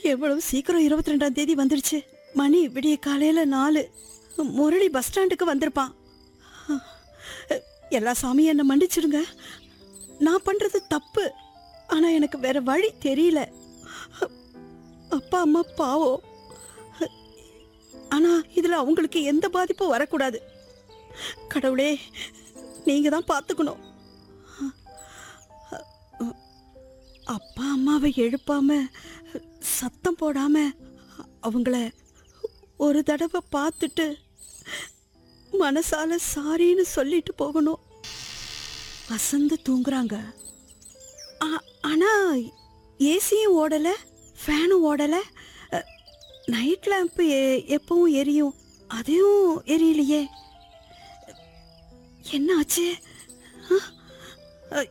எவ்வளவு சீக்கிரம் இருபத்தி ரெண்டாம் தேதி வந்துடுச்சு மணி விடிய காலையில நாலு முரளி பஸ் ஸ்டாண்டுக்கு வந்திருப்பான் எல்லா சாமியும் என்னை மன்னிச்சிடுங்க நான் பண்றது தப்பு ஆனா எனக்கு வேற வழி தெரியல அப்பா அம்மா பாவம் ஆனா இதுல அவங்களுக்கு எந்த பாதிப்பும் வரக்கூடாது கடவுளே நீங்க தான் பார்த்துக்கணும் அப்பா அம்மாவை எழுப்பாம சத்தம் போடாம அவங்கள ஒரு தடவை பார்த்துட்டு மனசால சாரின்னு சொல்லிட்டு போகணும் வசந்து தூங்குறாங்க ஆ- ஆனா ஏசியும் ஓடல ஃபேனும் ஓடல நைட் லேம்ப் எப்பவும் எரியும் அதையும் எரியலையே என்ன ஆச்சு ஆ? அ-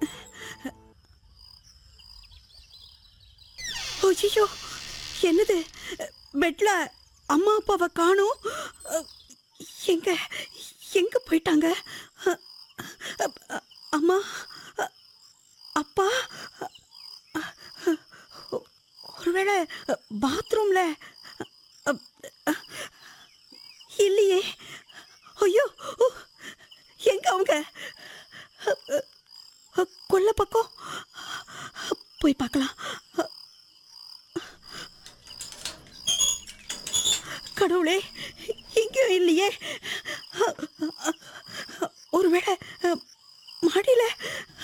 ஐயோ என்னது பெட்ல அம்மா அப்பாவை காணும் எங்க எங்க போயிட்டாங்க அ- அ- அம்மா அ- அப்பா அ- ஒருவேளை பாத்ரூம்ல அ- அ- இல்லையே ஐயோ எங்க அவங்க கொல்ல பக்கம் போய் பார்க்கலாம் கடவுளே இங்கேயும் இல்லையே ஒருவேளை மாடியில்